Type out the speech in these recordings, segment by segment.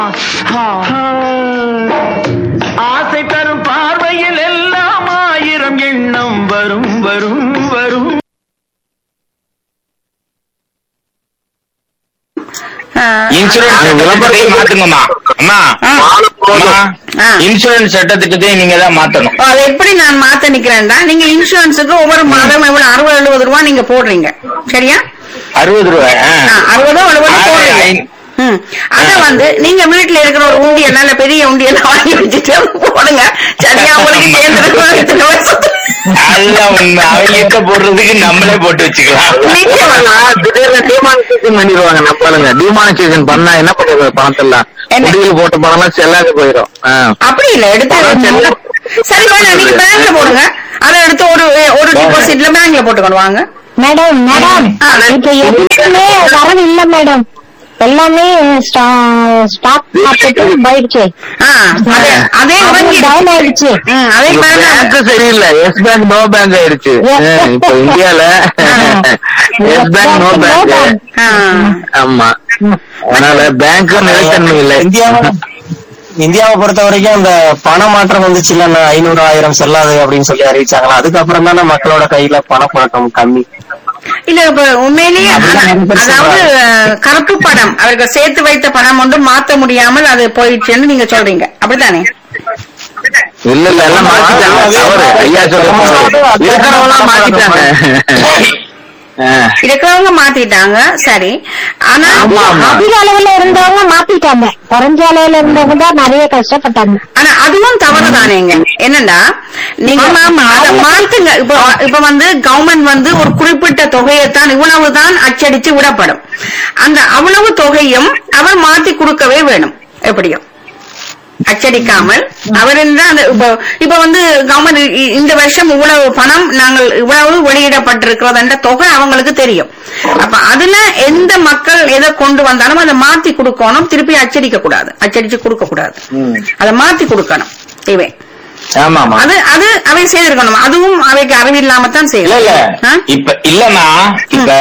ஆசை தரும் பார்வையில் எல்லாம் ஆயிரம் எண்ணம் வரும் வரும் வரும் இன்சூரன்ஸ் சட்டத்தை மாத்துங்கம்மா அம்மா ஆ. அம்மா, ஆ. இன்சூரன்ஸ் சட்டத்திட்டத்தை நீங்க தான் மாத்தணும் அதை எப்படி நான் மாத்த நிக்கிறேன்டா நீங்க இன்சூரன்ஸுக்கு ஒவ்வொரு மாதம் எவ்வளவு அறுபது எழுபது ரூபா நீங்க போடுறீங்க சரியா அறுபது ரூபாய் ஆ. ஆ, அறுபதோ எழுபதோ ஆ, போடுறீங்க ஐ- ம். அத வந்து நீங்க வீட்டுல இருக்கிற ஒரு உண்டியல் நல்ல பெரிய உண்டியல் வாங்கி வச்சுட்டு போடுங்க சரியா உங்களுக்கு சேர்ந்து அதுதான் உண்மை அவங்க எங்க போடுறதுக்கு நம்மளே போட்டு வச்சுக்கலாம் நிச்சயமா. திடீர்னு டிமானிசேஷன் பண்ணிடுவாங்க நம்மளுங்க டிமானிசேஷன் பண்ணா என்ன பண்றது பணத்தெல்லாம் என்ன? முடியல போட்ட பணம் எல்லாம் செல்லாது போயிடும் ஆ. அப்படி இல்ல எடுத்து சரி வேணாம் நீங்க பேங்க்ல போடுங்க அதை எடுத்து ஒரு ஒரு டிபாசிட்ல பேங்க்ல போட்டுக்கணும் வாங்க மேடம் மேடம் ஆ. இப்ப எதுவுமே வரவு இல்ல மேடம் எல்லாமே ஸ்டாக் மார்க்கெட் போயிடுச்சு ஆ, அதே அதே வாங்கி டவுன் ஆயிடுச்சு ம், அதே இப்ப பாருங்க பேங்க் சரியில்லை எஸ் பேங்க் நோ பேங்க் ஆயிடுச்சு Yes. ஆ, இப்ப இந்தியால எஸ் பேங்க் நோ பேங்க் ஆ. ஆமா அதனால பேங்க் நிலைத்தன்மை இல்லை இந்தியாவை இந்தியாவை பொறுத்த வரைக்கும் அந்த பண மாற்றம் வந்துச்சு இல்ல ஐநூறு ஆயிரம் செல்லாது அப்படின்னு சொல்லி அறிவிச்சாங்களா அதுக்கப்புறம் தானே மக்களோட கையில பணப்புழக்கம் கம்மி இல்ல இப்ப உண்மையிலேயே அப்படிதான் நிறைய பேர் அதாவது சொல்றாங்க. அஹ், கருப்பு பணம் அவர்கள் சேர்த்து வைத்த பணம் ஒன்று மாத்த முடியாமல் அது போயிடுச்சுன்னு நீங்க சொல்றீங்க அப்படித்தானே இல்ல இல்ல எல்லாம் மாத்திட்டாங்க தவறு ஐயா சொல்ல இருக்கிறவங்க மாத்திட்டாங்க ஆ. இருக்கிறவங்க மாத்திட்டாங்க சரி ஆனா ஆமா, ஆமா. அதிக அளவுல இருந்தவங்க மாத்திட்டாங்க குறைஞ்ச அளவுல இருந்தவங்க தான் நிறைய கஷ்டப்பட்டாங்க ஆனா அதுவும் தவறுதானேங்க என்னன்னா நீங்க அதை மாத்துங்க இப்ப இப்ப வந்து கவர்மெண்ட் வந்து ஒரு குறிப்பிட்ட தொகையைத்தான் இவ்வளவுதான் அச்சடிச்சு விடப்படும் அந்த அவ்வளவு தொகையும் அவர் மாத்தி கொடுக்கவே வேணும் எப்படியும் அச்சடிக்காமல் அவர் அந்த இப்ப இப்ப வந்து கவர்மெண்ட் இந்த வருஷம் இவ்வளவு பணம் நாங்கள் இவ்வளவு வெளியிடப்பட்டிருக்கிறது என்ற தொகை அவங்களுக்கு தெரியும் அப்ப அதுல எந்த மக்கள் எதை கொண்டு வந்தாலும் அதை மாத்தி கொடுக்கணும் திருப்பி அச்சடிக்க கூடாது அச்சடிச்சு கொடுக்க கூடாது அதை மாத்தி கொடுக்கணும் இவன் ஆமா ஆமா அது அது அவை செய்திருக்கணும் அதுவும் அவைக்கு அறிவில்லாமத்தான் இல்ல இல்ல செய்யணும் ஆ? இப்ப இல்லன்னா இப்ப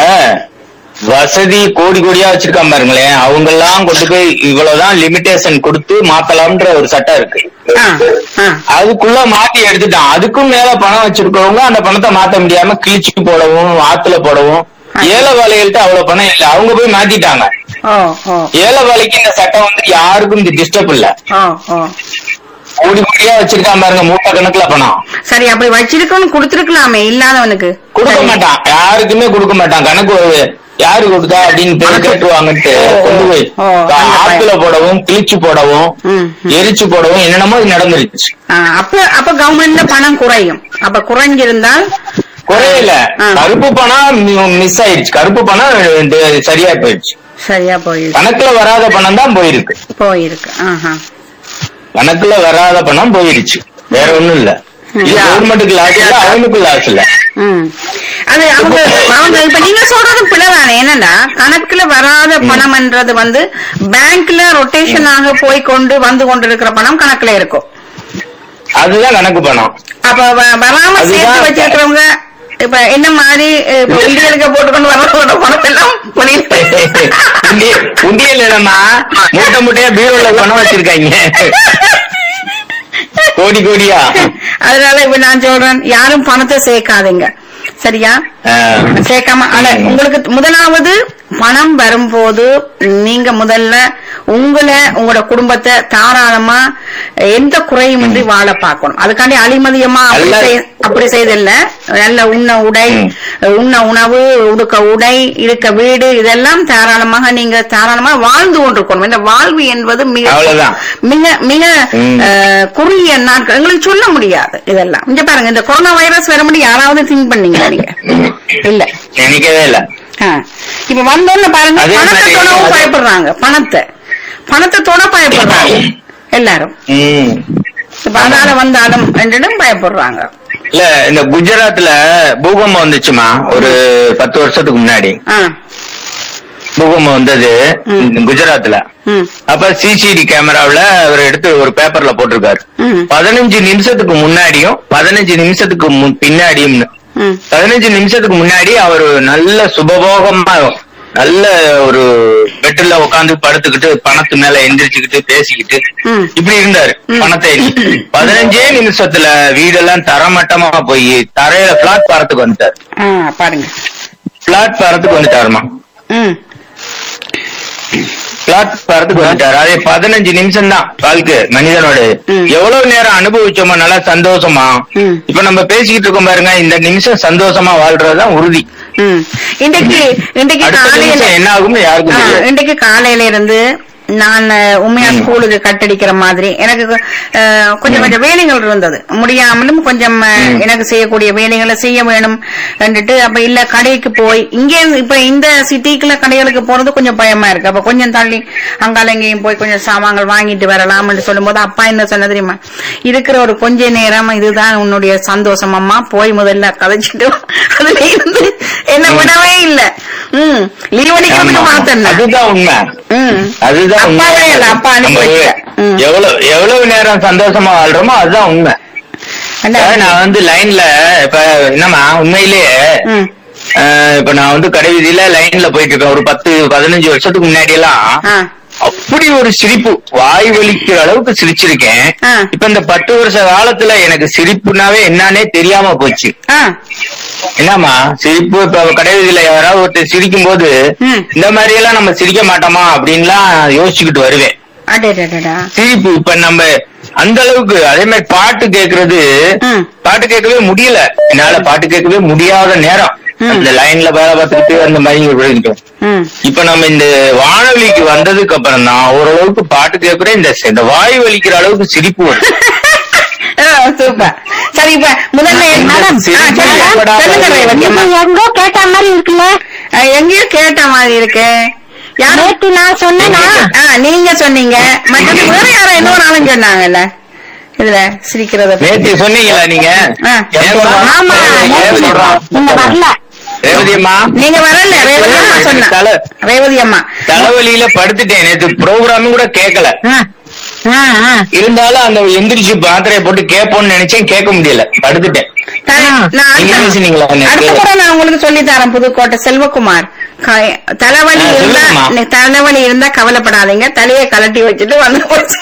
வசதி கோடி கோடியா வச்சிருக்காம பாருங்களேன் அவங்க எல்லாம் கொண்டு போய் இவ்வளவுதான் லிமிடேஷன் கொடுத்து மாத்தலாம்ன்ற ஒரு சட்டம் இருக்கு ஆ, ஆ. அதுக்குள்ள மாத்தி எடுத்துட்டான் அதுக்கும் மேல பணம் வச்சிருக்கவங்க அந்த பணத்தை மாத்த முடியாம கிழிச்சு போடவும் ஆத்துல போடவும் ஏழை வாழைகள்ட்ட அவ்வளவு பணம் இல்ல அவங்க போய் மாத்திட்டாங்க ஓ ஓ ஏழை வாழைக்கு இந்த சட்டம் வந்து யாருக்கும் இந்த டிஸ்டர்ப் இல்ல ஓ ஓ கோடி கோடியா வச்சிருக்காம பாருங்க மூட்டை கணக்குல பணம் சரி அப்படி வச்சிருக்கணும் கொடுத்திருக்கலாமே இல்லாதவனுக்கு கொடுக்க சரி. மாட்டான் யாருக்குமே கொடுக்க மாட்டான் கணக்கு ஒரு யாரு கொடுத்தா அப்படின்னு பேர் கேட்டுருவாங்கன்ட்டு கொண்டு போய் ஓ, அந்த பையன். ஆத்துல போடவும் கிழிச்சு போடவும் ம், ம். எரிச்சு போடவும் என்னென்னமோ இது நடந்துருச்சு ஆ, அப்ப அப்ப கவர்மெண்ட்ல பணம் குறையும் அப்ப குறைஞ்சிருந்தால் குறையல ஆ. கருப்பு பணம் மிஸ் ஆயிடுச்சு கருப்பு பணம் இது சரியா போயிடுச்சு சரியா போயிருக்கு கணக்குல வராத பணம் தான் போயிருக்கு போயிருக்கு ஆஹா கணக்குல வராத பணம் போயிடுச்சு வேற ஒண்ணும் இல்ல இது ம். கவர்மெண்ட்டுக்கு லாஸ் இல்ல அவனுக்கு லாஸ் இல்ல ம். அது அவங்க அவங்க இப்ப நீங்க சொல்றது பிள்ளைதானே என்னன்னா கணக்குல வராத பணம்ன்றது வந்து பேங்க்ல ரொட்டேஷன் ஆக போய் கொண்டு வந்து கொண்டிருக்கிற பணம் கணக்குல இருக்கும் அதுதான் கணக்கு பணம் அப்ப வ- வராம அதுதான் சேர்த்து வச்சிருக்கிறவங்க இப்ப என்ன மாதிரி இப்ப உண்டியலுக்கு போட்டுக்கொண்டு வர பணம் எல்லாம் வெளியில உண்டியல் உண்டியல் இல்லம்மா மூட்டை மூட்டையா பீரோல பணம் வச்சிருக்காங்க கோடி கோடியா அதனால இப்ப நான் சொல்றேன் யாரும் பணத்தை சேர்க்காதீங்க சரியா ஆ. சேர்க்காம ஆனா உங்களுக்கு முதலாவது பணம் வரும்போது நீங்க முதல்ல உங்களை உங்களோட குடும்பத்தை தாராளமா எந்த குறையுமின்றி வாழ பார்க்கணும் அதுக்காண்டி அழிமதியமா அப்படி நல்ல- செய்- அப்படி செய்தில்ல நல்ல உண்ண உடை உண்ண உணவு உடுக்க உடை இருக்க வீடு இதெல்லாம் தாராளமாக நீங்க தாராளமா வாழ்ந்து கொண்டிருக்கணும் இந்த வாழ்வு என்பது மிக அவ்வளவுதான். மிக மிக ம். அஹ், குறுகிய நாட்கள் எங்களுக்கு சொல்ல முடியாது இதெல்லாம் இங்க பாருங்க இந்த கொரோனா வைரஸ் வரும்படி யாராவது திங்க் பண்ணீங்களா நீங்க இல்ல நினைக்கவே இல்ல ஆ. இப்ப வந்தோன்னு பாருங்க அதே பணத்தை மாதிரி தொடவும் அது- பயப்படுறாங்க பணத்தை பணத்தை தொட பயப்படுறாங்க எல்லாரும் ம். இப்ப அதால வந்தாலும் என்றும் பயப்படுறாங்க இல்ல இந்த குஜராத்ல பூகம்பம் வந்துச்சுமா ஒரு பத்து வருஷத்துக்கு முன்னாடி ஆ. பூகம்பம் வந்தது ம். இந்த குஜராத்ல ம். அப்ப சிசிடி கேமராவுல அவர் எடுத்து ஒரு பேப்பர்ல போட்டிருக்காரு ம். பதினஞ்சு நிமிஷத்துக்கு முன்னாடியும் பதினஞ்சு நிமிஷத்துக்கு மு- பின்னாடியும் ம். பதினஞ்சு நிமிஷத்துக்கு முன்னாடி அவர் நல்ல சுபபோகமா நல்ல ஒரு பெட்ல உட்காந்து படுத்துக்கிட்டு பணத்து மேல எந்திரிச்சுக்கிட்டு பேசிக்கிட்டு ம். இப்படி இருந்தாரு பணத்தை எண்ணி. பதினஞ்சே நிமிஷத்துல வீடெல்லாம் தரமட்டமா போய் தரையில பிளாட் பாரத்துக்கு வந்துட்டாரு ஆ, பாருங்க பிளாட் பாரத்துக்கு வந்துட்டாருமா ம் பிளாட் பாரத்துக்கு வந்துட்டாரு அதே பதினஞ்சு நிமிஷம் தான் வாழ்க்கை மனிதனோட ம். எவ்வளவு நேரம் அனுபவிச்சோமோ நல்லா சந்தோஷமா ம். இப்ப நம்ம பேசிக்கிட்டு இருக்கோம் பாருங்க இந்த நிமிஷம் சந்தோஷமா வாழ்றதுதான் உறுதி ம் இன்றைக்கு இன்றைக்கு அடுத்த காலையில நிமிஷம் என்ன ஆகும்னு யாருக்கும் ஆ, தெரியாது இன்றைக்கு காலையில இருந்து நான் அஹ், உண்மையா ம். ஸ்கூலுக்கு கட்டடிக்கிற மாதிரி எனக்கு அஹ், கொஞ்சம் கொஞ்சம் வேலைகள் இருந்தது முடியாமலும் கொஞ்சம் அஹ், ம். எனக்கு செய்யக்கூடிய வேலைகளை செய்ய வேணும் என்றுட்டு அப்ப இல்ல கடைக்கு போய் இங்கே இருந்து- இப்ப இந்த சிட்டிக்குள்ள கடைகளுக்கு போறது கொஞ்சம் பயமா இருக்கு அப்ப கொஞ்சம் தள்ளி அங்கால எங்கேயும் போய் கொஞ்சம் சாமான்கள் வாங்கிட்டு வரலாம்னு சொல்லும்போது அப்பா என்ன சொன்ன தெரியுமா இருக்கிற ஒரு கொஞ்ச நேரம் இதுதான் உன்னுடைய சந்தோஷம் அம்மா போய் முதல்ல கதைச்சிட்டு வா. அதுல இருந்து என்ன விடவே இல்ல ம் லீவ் அடிக்கிறதுக்கு ஆமா. மாத்தேன் அதுதான் உண்மை ம் அதுதான் உண்மை. அப்பாவே இல்ல, அப்பா அனுப்பி நம்ம வச்சுட்டேன். ம். எவ்வளவு எவ்வளவு நேரம் சந்தோஷமா வாழ்றோமோ அதுதான் உண்மை அண்ணா, இப்ப நான் வந்து லைன்ல இப்ப என்னம்மா உண்மையிலேயே ம், அஹ், இப்ப நான் வந்து கடை வீதியில லைன்ல போயிட்டு இருக்கேன் ஒரு பத்து பதினஞ்சு வருஷத்துக்கு முன்னாடி எல்லாம் ஆ, அப்படி ஒரு சிரிப்பு வாய் வலிக்கிற அளவுக்கு சிரிச்சிருக்கேன் ஆ. இப்ப இந்த பத்து வருஷ காலத்துல எனக்கு சிரிப்புனாவே என்னன்னே தெரியாம போச்சு ஆ, என்னம்மா சிரிப்பு இப்ப கடைவீதியில யாராவது ஒருத்தர் சிரிக்கும் போது ம். இந்த மாதிரி எல்லாம் நம்ம சிரிக்க மாட்டோமா அப்படின்லாம் யோசிச்சுக்கிட்டு வருவேன் அடடடடா. சிரிப்பு இப்ப நம்ம அந்த அளவுக்கு அதே மாதிரி பாட்டு கேக்குறது ம். பாட்டு கேட்கவே முடியல என்னால பாட்டு கேட்கவே முடியாத நேரம் ம். அந்த லைன்ல வேலை பார்த்துக்கிட்டு அந்த மாதிரி விழுந்துட்டோம் ம், இப்ப நம்ம இந்த வானொலிக்கு வந்ததுக்கு அப்புறம் தான் ஓரளவுக்கு பாட்டு கேட்கறேன் இந்த இந்த வாய் வலிக்கிற அளவுக்கு சிரிப்பு வரும் ஆ, சூப்பர் சரி இப்ப முதல்ல மேடம் ஆ, சிரிப்பு சொல்லுங்க ஏற்படாத சொல்லுங்க ரேவதி அம்மா. இது எங்கோ கேட்ட மாதிரி இருக்குல்ல ஆ, எங்கேயோ கேட்ட மாதிரி இருக்கு யாரு நேத்து நான் சொன்னேனா ஆ, நீங்க சொன்னீங்க மற்றது வேற யாரோ இன்னொரு ஆளும் சொன்னாங்கல்ல இதுல சிரிக்கிறத பத்தி. நேத்து சொன்னீங்களா நீங்க ஆ. ஏம்மா? ஆமா ரேவதி நேத்து அம்மா. நீங்க வரல ரேவதி அம்மா நீங்க வரல ரேவதி அம்மா சொன்னா தலை ரேவதி அம்மா தலைவலியில படுத்துட்டேன் நேத்து ப்ரோக்ராமும் கூட கேட்கல ஆ, ஆ, ஆ. இருந்தாலும் அந்த எந்திரிச்சு பாத்திரையை போட்டு கேட்போம்னு நினைச்சேன் கேட்க முடியல படுத்துட்டேன் த- நான் நீங்க அடுத்த- பேசுனீங்களா நேத்து? அடுத்த முறை நான் உங்களுக்கு சொல்லி தரேன் புதுக்கோட்டை செல்வகுமார் க- தலைவலி ஆ, இருந்தா சொல்லுங்கம்மா. நி- தலைவலி இருந்தா கவலைப்படாதீங்க தலையை கலட்டி வச்சுட்டு வந்து போச்சு.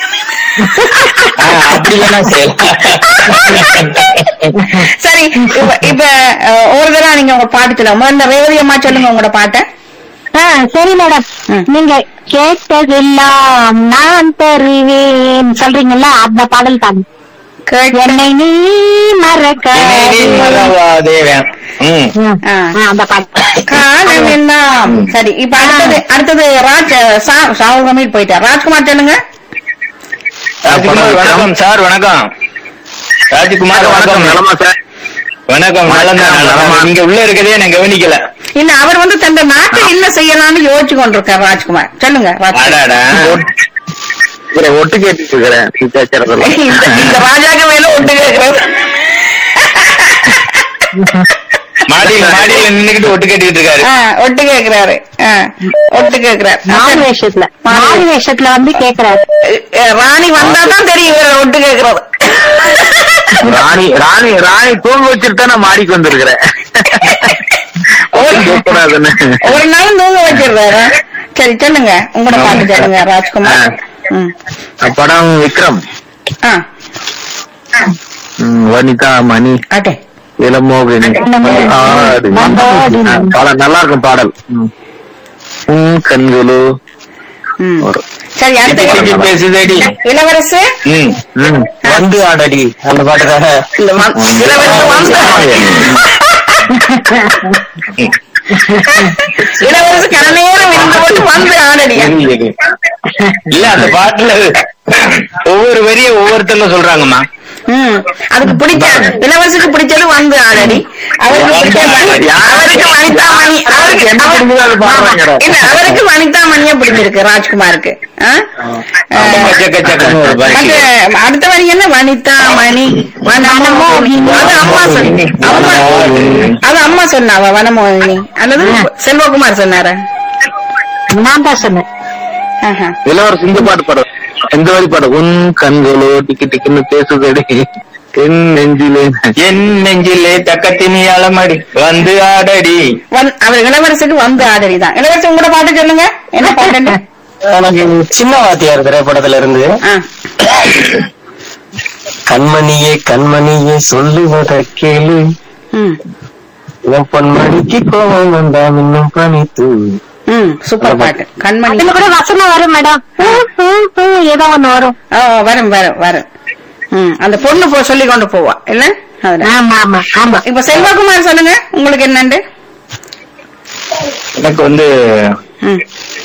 ஆ, அப்படி வேணா செய்யலாம் சரி இப்ப இப்ப அஹ், ஒரு தடவை நீங்க உங்க பாட்டு சொல்லுங்க முதல்ல ரேவதி அம்மா சொல்லுங்க உங்களோட பாட்டை ஆ, சரி மேடம் ம். நீங்க கேட்டதெல்லாம் நான் தருவேன் சொல்றீங்கல்ல அந்த பாடல் தான் கேட்ட- என்னை நீ மறக்க என்னை நீ மறவாதே வே- ம். ம். ஆ. ஆ, அந்த பாட்டு காலம் எல்லாம் சரி இப்ப அடுத்தது அடுத்தது ராஜ் சா- சாகுல் கமீர் போயிட்டார் ராஜ்குமார் சொல்லுங்க ராஜ்குமார் வணக்கம் சார் வணக்கம் ராஜ்குமார் வணக்கம் வணக்கம் நலமா சார் வணக்கம் நலம் தான், நலம் தான். நீங்க உள்ள இருக்கதே நான் கவனிக்கல இல்ல அவர் வந்து தந்த நாட்டை என்ன செய்யலாம்னு யோசிச்சு கொண்டிருக்கார் ராஜ்குமார் சொல்லுங்க ராஜ்குமார் அடாடா இவரை ஒட்டு கேட்டுட்டு இருக்கிறேன் நீ பேசுறதெல்லாம் இந்த இந்த ராஜாக்கு மேல ஒட்டு கேட்கறது மாடியில மாடியில நின்னுக்கிட்டு ஒட்டு கேட்டுக்கிட்டு இருக்காரு ஆ, ஒட்டு கேக்குறாரு ஆ, ஒட்டு கேக்குறாரு மாறு வேஷத்துல மாறு வேஷத்துல வந்து கேக்குறாரு அஹ், ராணி வந்தாதான் தெரியும் இவரை ஒட்டு கேக்குறது ராணி ராணி ராணி தூங்க வச்சுட்டு தான் நான் மாடிக்கு வந்திருக்கிறேன் கூடாதுன்னு ஒரு நாள் தூங்க வச்சிடுறாரு சரி சொல்லுங்க உங்களோட பாட்டு சொல்லுங்க ராஜ்குமார் ம். படம் விக்ரம் ஆ ம், வனிதா மணி அட்டே இளமோகினி ஆடு. ஆ, பாடல் நல்லா இருக்கும் பாடல் ம். உன் கண்களோ ம். ஒரு- சரி சிட்டி சிட்டி அடுத்து பேசுதடி இளவரசு ம் ம். வந்து ஆடடி அந்த பாட்டுக்காக இந்த வ- இளவரசு வந்து இளவரசு கன நேரம் இருந்து போட்டு வந்து ஆடடியா இல்ல அந்த பாட்டுல ஒவ்வொரு வரியும் ஒவ்வொருத்தங்க சொல்றாங்கம்மா ம் அதுக்கு பிடிச்ச இளவரசுக்கு பிடிச்சது வந்து ஆடடி அவருக்கு பிடிச்ச மணி- அவருக்கு வனிதா மணி அவருக்கு என்ன பிடிக்குதோ அது பாடுறாங்கடா. இல்ல அவருக்கு வனிதா மணியா பிடிச்சிருக்கு ராஜ்குமாருக்கு ஆ? ஆமா, சக்க சக்கன்னு ஒரு பாட்டு. மற்ற அடுத்த வரி என்ன வனிதா மணி வனமோகினி அது அம்மா சொன்ன அம்மா அது அம்மா சொன்னாவா வனமோகினி அல்லது செல்வகுமார் சொன்னாரா நான் தான் சொன்னேன் ஆஹா. இளவரசி இந்த பாட்டு பாடம் இந்த வரி பாடம் உன் கண்களோ டிக்கு டிக்குன்னு பேசுதடி என் நெஞ்சிலே என் நெஞ்சிலே தக்கத்தினி அலமடி வந்து ஆடடி வந்- அவர் இளவரசுக்கு வந்து ஆதரி தான் இளவரசு உங்களோட பாட்டு சொல்லுங்க என்ன பாட்டு எனக்கு சின்ன வாத்தியார் திரைப்படத்துல இருந்து ஆ. கண்மணியே கண்மணியே சொல்லுவத கேளு ம் என் பொன்மணிக்கு கோபம் வந்தா இன்னும் பனித்து ம் சூப்பர் பாட்டு கண்மணி அதுல கூட வசனம் வரும் மேடம் ஹூ, ஹூ, ஹூ, ஏதோ ஒண்ணு வரும் ஓ வரும் வரும் வரும் ம் அந்த பொண்ணு போ சொல்லி கொண்டு போவா இல்ல அதுல ஆமா ஆமா ஆமா இப்ப செல்வகுமார் சொல்லுங்க உங்களுக்கு என்னண்டு எனக்கு வந்து ம்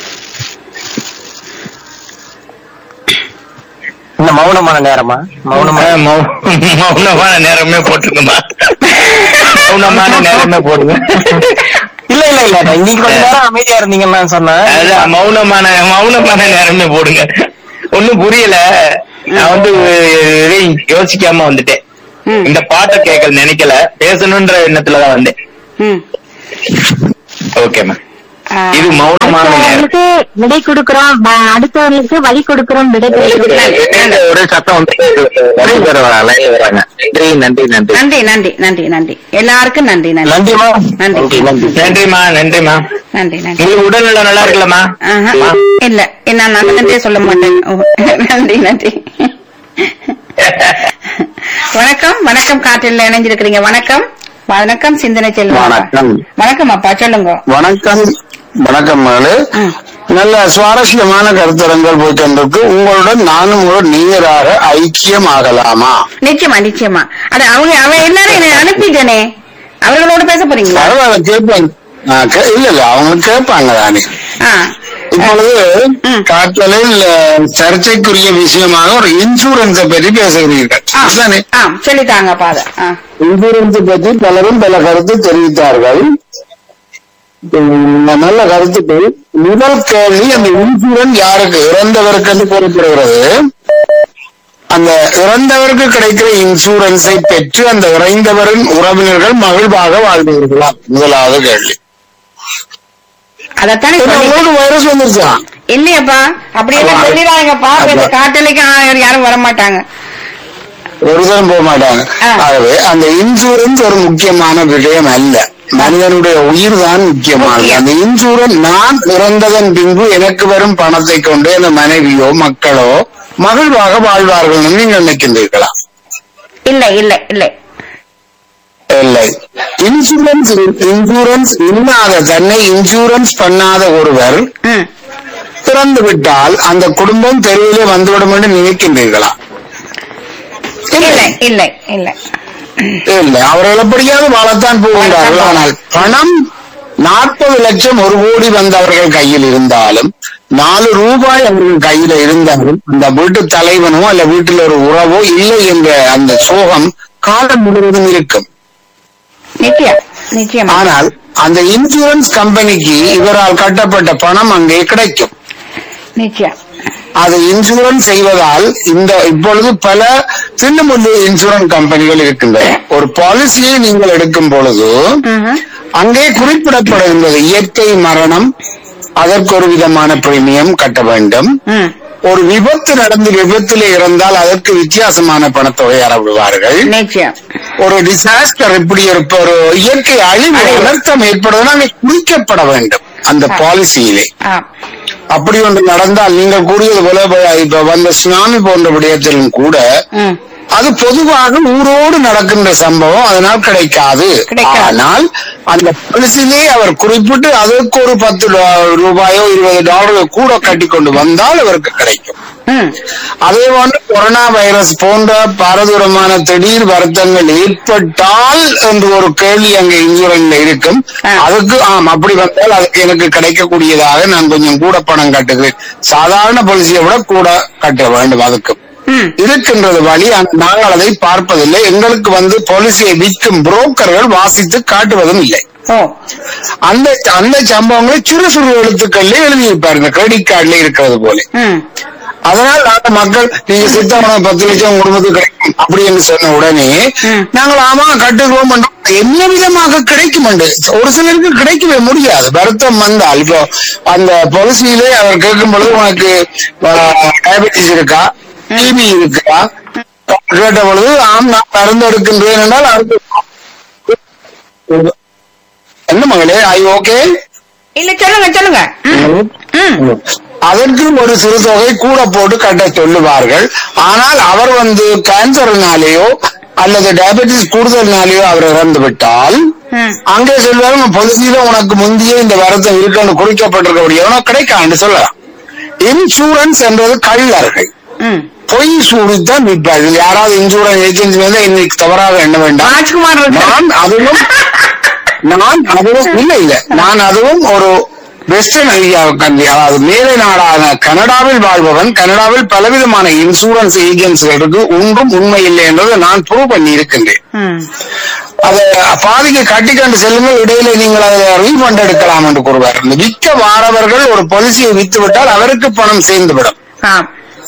இந்த மௌனமான நேரமா மௌனமான ஆ, மௌ- மௌனமான நேரமே போட்டுருக்குமா மௌனமான நேரமே போடுங்க இல்ல இல்ல இல்ல நீங்க கொஞ்ச நேரம் அமைதியா இருந்தீங்கன்னு நான் சொன்னேன் அதான் மௌனமான மௌனமான நேரமே போடுங்க ஒண்ணும் புரியல நான் வந்து எதையும் யோசிக்காம வந்துட்டேன் ம். இந்த பாட்டை கேட்க நினைக்கல பேசணுன்ற எண்ணத்துலதான் வந்தேன் ம் ஓகேம்மா ஆ, இது மௌனமான நேரம் அடுத்தவங்களுக்கு விடை கொடுக்கிறோம் வ- அடுத்தவங்களுக்கு வழி கொடுக்கிறோம் விடை கொடுக்கிறோம் ஒரே சத்தம் வந்து நிறைய பேர் வராங்க லைன்ல வராங்க நன்றி நன்றி நன்றி நன்றி நன்றி நன்றி நன்றி எல்லாருக்கும் நன்றி நன்றி நன்றிமா நன்றி. நன்றி நன்றிம்மா நன்றிம்மா நன்றி நன்றி உங்களுக்கு உடல்நலம் நல்லா இருக்குல்லம்மா ஆஹா. இல்ல நான் நல்லதே சொல்ல மாட்டேன் ஓ, நன்றி நன்றி வணக்கம் வணக்கம் காற்றில் இணைஞ்சிருக்கிறீங்க வணக்கம் வணக்கம் சிந்தனை செல்வம் வணக்கம். வணக்கம் அப்பா சொல்லுங்க வணக்கம் வணக்கம் மகளே ம். நல்ல சுவாரஸ்யமான கருத்தரங்கள் போய்கொண்டிருக்கு உங்களுடன் நானும் ஒரு நீராக ஐக்கியம் ஆகலாமா நிச்சயமா நிச்சயமா அட அவங்க அவ எல்லாரும் என்னை அனுப்பிட்டனே அவர்களோட பேச போறீங்களா பரவாயில்ல கேட்பாங்க ஆ, கே- இல்ல இல்ல அவங்க கேட்பாங்க தானே ஆ. இப்பொழுது ம். காற்றலில் அஹ், சர்ச்சைக்குரிய விஷயமாக ஒரு இன்சூரன்ஸை பற்றி பேசுகிறீர்கள் ஆ. தானே ஆ சொல்லித்தாங்க பாத ஆ. இன்சூரன்ஸ் பற்றி பலரும் பல கருத்து தெரிவித்தார்கள் உம், நல்ல கருத்துக்கள் முதல் கேள்வி அந்த இன்சூரன்ஸ் யாருக்கு இறந்தவருக்கு என்று கூறப்படுகிறது அந்த இறந்தவருக்கு கிடைக்கிற இன்சூரன்ஸை பெற்று அந்த இறந்தவரின் உறவினர்கள் மகிழ்வாக வாழ்ந்தீர்களா முதலாவது கேள்வி அதத்தானே ஏன்னா, சொல்லி உங்களுக்கு வைரஸ் வந்துருச்சா இல்லையப்பா அப்படி எல்லாம் ஆமா. சொல்லிடாங்கப்பா அப்ப இந்த அப்ப- காட்டலைக்கு யாரும் வர மாட்டாங்க ஒருத்தரும் போக மாட்டாங்க ஆ. ஆகவே அந்த இன்சூரன்ஸ் ஒரு முக்கியமான விஷயம் அல்ல மனிதனுடைய உயிர் தான் முக்கியமானது முக்கியம். அந்த இன்சூரன்ஸ் நான் இறந்ததன் பின்பு எனக்கு வரும் பணத்தை கொண்டு அந்த மனைவியோ மக்களோ மகிழ்வாக வாழ்வார்கள் நீங்கள் நினைக்கின்றீர்களா இல்ல இல்ல இல்ல இல்லை இன்சூரன்ஸ் இன்சூரன்ஸ் இல்லாத தன்னை இன்சூரன்ஸ் பண்ணாத ஒருவர் ம் பிறந்து விட்டால் அந்த குடும்பம் தெருவிலே வந்துவிடும் என்று நினைக்கின்றீர்களா இல்ல இல்ல இல்ல இல்லை அவர்கள் எப்படியாவது வாழத்தான் போகின்றார்கள் ஆனால் பணம் நாற்பது லட்சம் ஒரு கோடி வந்தவர்கள் கையில் இருந்தாலும் நாலு ரூபாய் அவர்கள் கையில இருந்தாலும் அந்த வீட்டு தலைவனோ அல்ல வீட்டில் ஒரு உறவோ இல்லை என்ற அந்த சோகம் காலம் முழுவதும் இருக்கும் நிச்சயம் நிச்சயமா ஆனால் அந்த இன்சூரன்ஸ் கம்பெனிக்கு இவரால் கட்டப்பட்ட பணம் அங்கே கிடைக்கும் நிச்சயம் அது இன்சூரன்ஸ் செய்வதால் இந்த இப்பொழுது பல தில்லுமுள்ளு இன்சூரன்ஸ் கம்பெனிகள் இருக்கின்றன ஒரு பாலிசியை நீங்கள் எடுக்கும் பொழுது ம்ஹும். அங்கே குறிப்பிடப்படுகின்றது இயற்கை மரணம் அதற்கு ஒரு விதமான பிரீமியம் கட்ட வேண்டும் ம் ஒரு விபத்து நடந்து விபத்திலே இறந்தால் அதற்கு வித்தியாசமான பணத்தொகை அறவிடுவார்கள் நிச்சயம் ஒரு டிசாஸ்டர் இப்படி ஒரு ஒரு இயற்கை அழிவு அழிவு. அனர்த்தம் ஏற்படுவதனால் அங்கே குறிக்கப்பட வேண்டும் அந்த பாலிசியிலே ஆ அப்படி ஒன்று நடந்தால் நீங்கள் கூறியது போல இப்ப- இப்ப வந்த சுனாமி போன்ற விடயத்திலும் கூட ம் அது பொதுவாக ஊரோடு நடக்கின்ற சம்பவம் அதனால் கிடைக்காது கிடைக்காது. ஆனால் அந்த பாலிசியிலே அவர் குறிப்பிட்டு அதற்கு ஒரு பத்து டா- ரூபாயோ இருபது டாலரோ கூட கட்டி கொண்டு வந்தால் அவருக்கு கிடைக்கும் ம் அதே போன்று கொரோனா வைரஸ் போன்ற பாரதூரமான திடீர் வருத்தங்கள் ஏற்பட்டால் என்று ஒரு கேள்வி அங்கே இன்சூரன்ஸ்ல இருக்கும் ஆ. அதுக்கு ஆம் அப்படி வந்தால் அதுக்கு எனக்கு கிடைக்கக்கூடியதாக நான் கொஞ்சம் கூட பணம் கட்டுகிறேன் சாதாரண பாலிசியை விட கூட கட்ட வேண்டும் அதுக்கு ம் இருக்கின்றது வழி ஆனால் நாங்கள் அதை பார்ப்பதில்லை எங்களுக்கு வந்து பாலிசியை விற்கும் புரோக்கர்கள் வாசித்து காட்டுவதும் இல்லை ஓ அந்த அந்த சம்பவங்களை சிறு சிறு எழுத்துக்கள்ல எழுதியிருப்பாருங்க கிரெடிட் கார்டுல இருக்கிறது போல ம் அதனால் நாங்க மக்கள் நீங்க சித்தவன பத்து லட்சம் குடும்பத்துக்கு கிடைக்கும் அப்படி என்று சொன்ன உடனே ம். நாங்கள் ஆமா கட்டுக்கிறோம் பண்றோம். என்ன விதமாக கிடைக்கும் என்று ஒரு சிலருக்கு கிடைக்கவே முடியாது வருத்தம் வந்தால் இப்போ அந்த பாலிசியிலே அவர் கேட்கும் பொழுது உனக்கு டயபெட்டிஸ் இருக்கா டிபி இருக்கா கேட்ட பொழுது ஆம் நான் மருந்து எடுக்கின்றேன் என்றால் அடுத்து என்ன மகளே ஐ ஓகே இல்ல சொல்லுங்க சொல்லுங்க ம். ம். அதற்கு ஒரு சிறு தொகை கூட போட்டு கட்ட சொல்லுவார்கள் ஆனால் அவர் வந்து கேன்சர்னாலேயோ அல்லது டயபெட்டிஸ் கூடுதல்னாலேயோ அவர் இறந்து விட்டால் ம். அங்கே சொல்வாங்க பொலிசியில உனக்கு முந்தைய இந்த வருத்தம் இருக்குன்னு குறிக்கப்பட்டிருக்கக்கூடிய உனக்கு கிடைக்கான்னு சொல்லலாம் இன்சூரன்ஸ் என்பது கள்ளர்கள் ம். பொய் சூடித்தான் விற்பார்கள் யாராவது இன்சூரன்ஸ் ஏஜென்சி வந்து இன்னைக்கு தவறாக எண்ண வேண்டாம் ராஜ்குமார் இருக்கு. நான் அதுவும் நான் அதுவும் இல்ல இல்ல நான் அதுவும் ஒரு வெஸ்டர்ன் ஐடியாவுக்கு அதாவது மேலை நாடான கனடாவில் வாழ்பவன் கனடாவில் பலவிதமான இன்சூரன்ஸ் ஏஜென்சிகளுக்கு ஒன்றும் உண்மை இல்லை என்றதை நான் ப்ரூவ் பண்ணி இருக்கின்றேன் ம். அதை பாதிக்கு கட்டிக்கொண்டு செல்லுங்கள் இடையில நீங்கள் அதை ரீஃபண்ட் எடுக்கலாம் என்று கூறுவார் இந்த விற்க வாரவர்கள் ஒரு பாலிசியை வித்து விட்டால் அவருக்கு பணம் சேர்ந்துவிடும் ஆம்.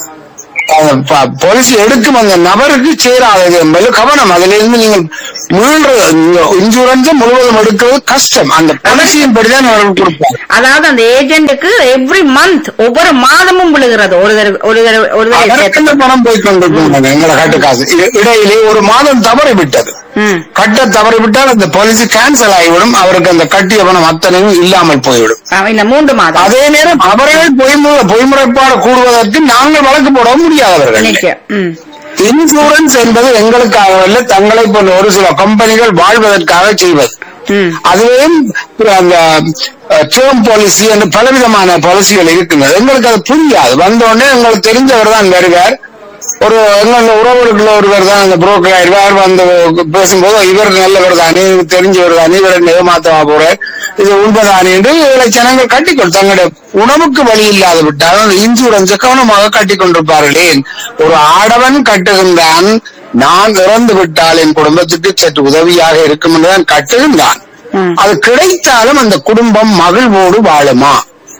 பாலிசி எடுக்கும் அந்த நபருக்கு சேராதது என்பது கவனம் அதிலிருந்து நீங்கள் மீள்ற இன்சூரன்ஸ் முழுவதும் எடுக்கிறது கஷ்டம் அந்த பாலிசியின் படிதான் அவர்கள் கொடுப்பார் அதாவது அந்த ஏஜென்ட்டுக்கு எவ்ரி மந்த் ஒவ்வொரு மாதமும் விழுகிறது ஒரு தடவை ஒரு தடவை ஒரு தடவை அதற்கு சேர்த்து. இந்த பணம் போய் கொண்டிருக்கும் எங்களை கட்டு காசு இ- இடையிலே ஒரு மாதம் தவறி விட்டது ம். கட்ட தவறிவிட்டால் அந்த பாலிசி கேன்சல் ஆகிவிடும் அவருக்கு அந்த கட்டிய பணம் அத்தனையும் இல்லாமல் போய்விடும் ஆ, இந்த மூன்று மாதம் அதே நேரம் அவர்கள் பொய்முறை பொய்முறைப்பாடு கூடுவதற்கு நாங்கள் வழக்கு போட முடியாதவர்கள் நிச்சயம் ம். இன்சூரன்ஸ் என்பது எங்களுக்காக அல்ல தங்களை போன்ற ஒரு சில கம்பெனிகள் வாழ்வதற்காக செய்வது ம். அதுவும் அந்த டேர்ம் பாலிசி என்று பலவிதமான பாலிசிகள் இருக்கின்றது எங்களுக்கு அது புரியாது வந்தோடனே எங்களுக்கு தெரிஞ்சவர் தான் வருவார் ஒரு எங்கள உறவுகளுக்குள்ள ஒருவர் தான் அந்த புரோக்கர் ஆயிடுவார் வந்து பேசும்போது இவர் நல்லவர் தானே இவருக்கு தெரிஞ்சவர் தானே இவர் ஏமாத்தவா போறார் இது உண்மைதானே என்று இவரை ஜனங்கள் கட்டிக்கொள் தங்களுடைய உணவுக்கு வழி இல்லாது விட்டால் அந்த இன்சூரன்ஸை கவனமாக கட்டிக் கொண்டிருப்பார்களே ஒரு ஆடவன் கட்டுகின்றான் நான் இறந்து விட்டால் என் குடும்பத்துக்கு சற்று உதவியாக இருக்கும் என்றுதான் கட்டுகின்றான் அது கிடைத்தாலும் அந்த குடும்பம் மகிழ்வோடு வாழுமா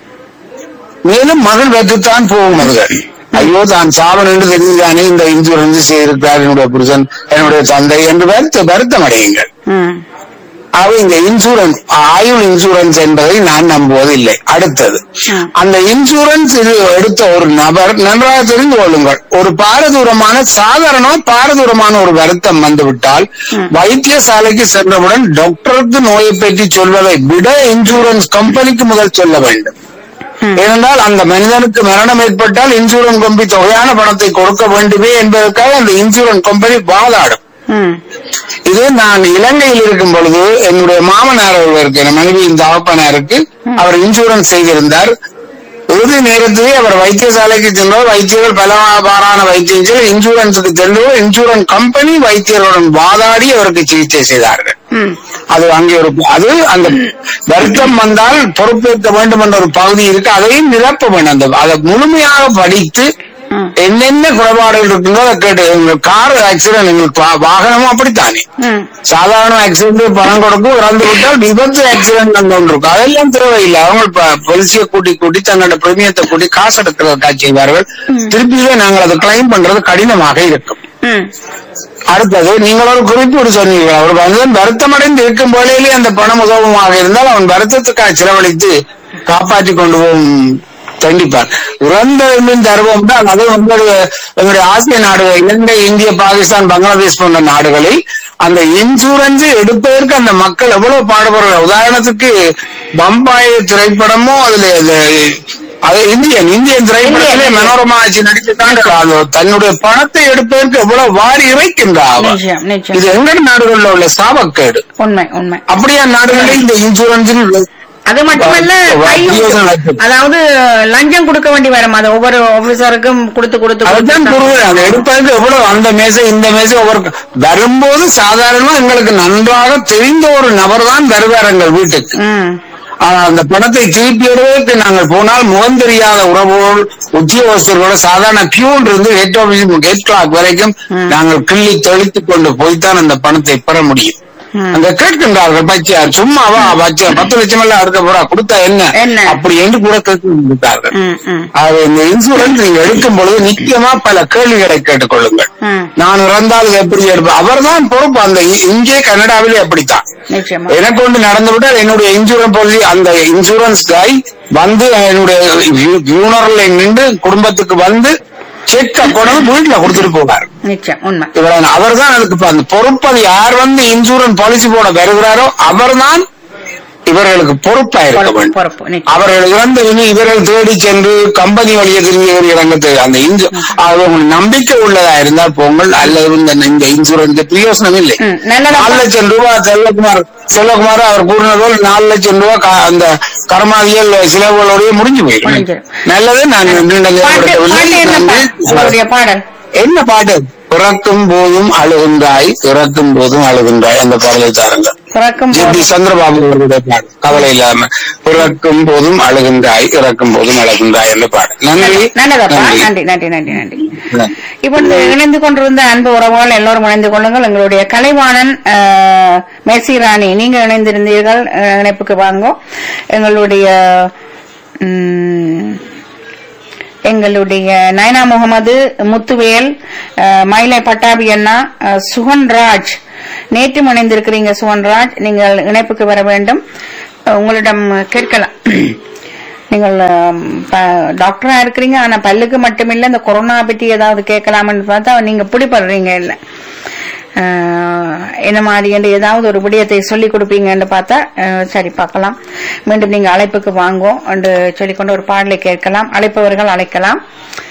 மேலும் மகள் வெற்றுத்தான் போகும் அவர்கள் ஐயோ தான் சாவன் என்று தெரிந்துதானே இந்த இன்சூரன்ஸ் செய்திருக்கிறார் என்னுடைய புருஷன் என்னுடைய தந்தை என்று வருத்த வருத்தம் அடையுங்கள் ம். ஆக இந்த இன்சூரன்ஸ் ஆயுள் இன்சூரன்ஸ் என்பதை நான் நம்புவதில்லை அடுத்தது அந்த இன்சூரன்ஸ் இது எடுத்த ஒரு நபர் நன்றாக தெரிந்து கொள்ளுங்கள் ஒரு பாரதூரமான சாதாரண பாரதூரமான ஒரு வருத்தம் வந்துவிட்டால் வைத்தியசாலைக்கு சென்றவுடன் டாக்டருக்கு நோயை பற்றி சொல்வதை விட இன்சூரன்ஸ் கம்பெனிக்கு முதல் சொல்ல வேண்டும் ஏனென்றால் அந்த மனிதனுக்கு மரணம் ஏற்பட்டால் இன்சூரன்ஸ் கம்பெனி தொகையான பணத்தை கொடுக்க வேண்டுமே என்பதற்காக அந்த இன்சூரன்ஸ் கம்பெனி வாதாடும் ம். இது நான் இலங்கையில் இருக்கும் பொழுது என்னுடைய மாமனார் ஒருவருக்கு என் மனைவியின் தகப்பனாருக்கு அவர் இன்சூரன்ஸ் செய்திருந்தார் இறுதி நேரத்திலே அவர் வைத்தியசாலைக்கு சென்றவர் வைத்தியர்கள் பலவாறான வைத்தியம் செய்து இன்சூரன்ஸுக்கு சென்றவர் இன்சூரன்ஸ் கம்பெனி வைத்தியருடன் வாதாடி அவருக்கு சிகிச்சை செய்தார்கள் ம். அது அங்கே ஒரு அது அந்த வருத்தம் வந்தால் பொறுப்பேற்க வேண்டும் என்ற ஒரு பகுதி இருக்கு அதையும் நிரப்ப வேண்டும் அந்த அதை முழுமையாக படித்து என்னென்ன குறைபாடுகள் இருக்குங்களோ அதை கேட்டு எங்களுக்கு கார் ஆக்சிடென்ட் எங்களுக்கு வா- வாகனமும் அப்படித்தானே ம். சாதாரண ஆக்சிடென்ட் பணம் கொடுக்கும் இறந்து விட்டால் விபத்து ஆக்சிடென்ட் அந்த ஒன்று இருக்கும் அதெல்லாம் தேவையில்லை அவங்க பொலிசியை கூட்டி கூட்டி தன்னோட பிரமியத்தை கூட்டி காசு எடுக்கிறதுக்காக செய்வார்கள் திருப்பியே நாங்கள் அதை கிளைம் பண்றது கடினமாக இருக்கும் ம். அடுத்தது நீங்கள் ஒரு குறிப்பீடு சொன்னீங்க ஒரு மனிதன் வருத்தமடைந்து இருக்கும் போலேயே அந்த பணம் உதவுமாக இருந்தால் அவன் வருத்தத்துக்காக செலவழித்து காப்பாற்றி கொண்டு போகும் கண்டிப்பார் இறந்த மீன் தருவோம் தான் அது உங்களுடைய எங்களுடைய ஆசிய நாடுகள் இலங்கை இந்திய பாகிஸ்தான் பங்களாதேஷ் போன்ற நாடுகளில் அந்த இன்சூரன்ஸ் எடுப்பதற்கு அந்த மக்கள் எவ்வளவு பாடுபடுறாங்க உதாரணத்துக்கு பம்பாய் திரைப்படமும் அதுல அது அது இந்தியன் இந்தியன் திரைப்படத்திலே மனோரமா ஆட்சி நடித்துதான் அது தன்னுடைய பணத்தை எடுப்பதற்கு எவ்வளவு வாரி இறைக்கின்றா அவ. நிச்சயம் நிச்சயம் இது எங்க நாடுகள்ல உள்ள சாபக்கேடு உண்மை உண்மை அப்படியா நாடுகளில் இந்த இன்சூரன்ஸ் அது மட்டுமல்ல வ- கையூட்டு. வட்டியோட லட்சம். அதாவது லஞ்சம் கொடுக்க வேண்டி வரும் அது ஒவ்வொரு ஆபீசருக்கும் கொடுத்து கொடுத்து அதுதான் கொடுத்து கூறுவேன் அதை எடுப்பதற்கு எவ்வளவு அந்த மேசை இந்த மேசை ஒவ்வொரு வரும்போது சாதாரணமா எங்களுக்கு நன்றாக தெரிந்த ஒரு நபர் தான் வருவார் எங்கள் வீட்டுக்கு ம். ஆனா அந்த பணத்தை திருப்பி எடுவதற்கு நாங்கள் போனால் முகம் தெரியாத உறவுகள் உத்தியோகஸ்தர்களோட சாதாரண பியூன் இருந்து ஹெட் ஆபீஸ் ஹெட் கிளாக் வரைக்கும் நாங்கள் கிள்ளி தெளித்துக் கொண்டு போய்த்தான் அந்த பணத்தை பெற முடியும் அங்க கேட்கின்றார்கள் பச்சையார் சும்மாவா பச்சையார் பத்து லட்சம் எல்லாம் எடுக்க போறா கொடுத்தா என்ன என்ன? அப்படி என்று கூட கேட்கின்றார்கள் ம், ம். அது இந்த இன்சூரன்ஸ் நீங்க எடுக்கும் பொழுது நிச்சயமா பல கேள்விகளை கேட்டுக்கொள்ளுங்கள் ம். நான் இறந்தால் இது எப்படி எடுப்பேன் அவர்தான் பொறுப்பு அந்த இ- இங்கே கனடாவிலே அப்படித்தான் நிச்சயமா எனக்கு ஒன்று நடந்து விட்டால் என்னுடைய இன்சூரன்ஸ் பாலிசி அந்த இன்சூரன்ஸ் கை வந்து என்னுடைய ஃபியூனரல் நின்று குடும்பத்துக்கு வந்து செக் கொண்டு வந்து வீட்டுல கொடுத்துட்டு போவார் நிச்சயம் உண்மை இவர் அவர்தான் அதுக்கு இப்ப அந்த பொறுப்பு அது யார் வந்து இன்சூரன்ஸ் பாலிசி போட வருகிறாரோ அவர்தான் இவர்களுக்கு பொறுப்பா இருக்க பொறுப்பு, வேண்டும் பொறுப்பு நிச்சயம் அவர்கள் இறந்து இனி இவர்கள் தேடி சென்று கம்பெனி வழியை திரும்பி ஒரு இறங்கத்து அந்த இன்சு அவங்க நம்பிக்கை உள்ளதா இருந்தால் போங்கள் அல்லது இந்த இந்த இன்சூரன்ஸ் பிரயோசனம் இல்லை ம், நல்லதா நாலு லட்சம் ரூபாய் செல்வகுமார் செல்வகுமார் அவர் கூறினது போல் நாலு லட்சம் ரூபாய் கா- அந்த கர்மாதியல் செலவுகளோடய முடிஞ்சு போயிடும் முடிஞ்சிடும். நல்லது நான் நீண்ட நேரம் பாட்டு எடுக்கவில்லை. பாட்டு என்னப்பா நன்றி. உங்களுடைய பாடல் என்ன பாட்டு பிறக்கும் போதும் அழுகின்றாய் இறக்கும் போதும் அழுகின்றாய் அந்த பாடலை தாருங்கள் பிறக்கும் ஜி போது சந்திரபாபு அவர்களுடைய பாடல் கவலை இல்லாம பிறக்கும் போதும் அழுகின்றாய் இறக்கும் போதும் அழுகின்றாய் என்ற பாடல் நன்றி நல்லதப்பா நன்றி. நன்றி நன்றி நன்றி நன்றி நன்றி. இப்ப இந்த இணைந்து கொண்டிருந்த அன்பு உறவுகள் எல்லோரும் இணைந்து கொள்ளுங்கள் எங்களுடைய கலைவாணன் அஹ், மெர்சி ராணி நீங்க இணைந்திருந்தீர்கள் அஹ், இணைப்புக்கு வாங்கோ எங்களுடைய உம், எங்களுடைய நயனா முகமது முத்துவேல் அஹ், மயிலை பட்டாபி அண்ணா அஹ், சுகன்ராஜ் நேற்றும் இணைந்திருக்கிறீங்க சுகன்ராஜ் நீங்கள் இணைப்புக்கு வர வேண்டும் அஹ், உங்களிடம் கேட்கலாம் நீங்கள் அஹ், ப- டாக்டரா இருக்கிறீங்க ஆனா பல்லுக்கு மட்டுமில்ல இந்த கொரோனா பற்றி ஏதாவது கேட்கலாம்னு பார்த்தா நீங்க பிடிப்படுறீங்க இல்ல அஹ், என்ன மாதிரி என்று ஏதாவது ஒரு விடயத்தை சொல்லி கொடுப்பீங்கன்னு பார்த்தா அஹ், சரி பார்க்கலாம் மீண்டும் நீங்க அழைப்புக்கு வாங்கோ என்று சொல்லிக்கொண்டு ஒரு பாடலை கேட்கலாம் அழைப்பவர்கள் அழைக்கலாம்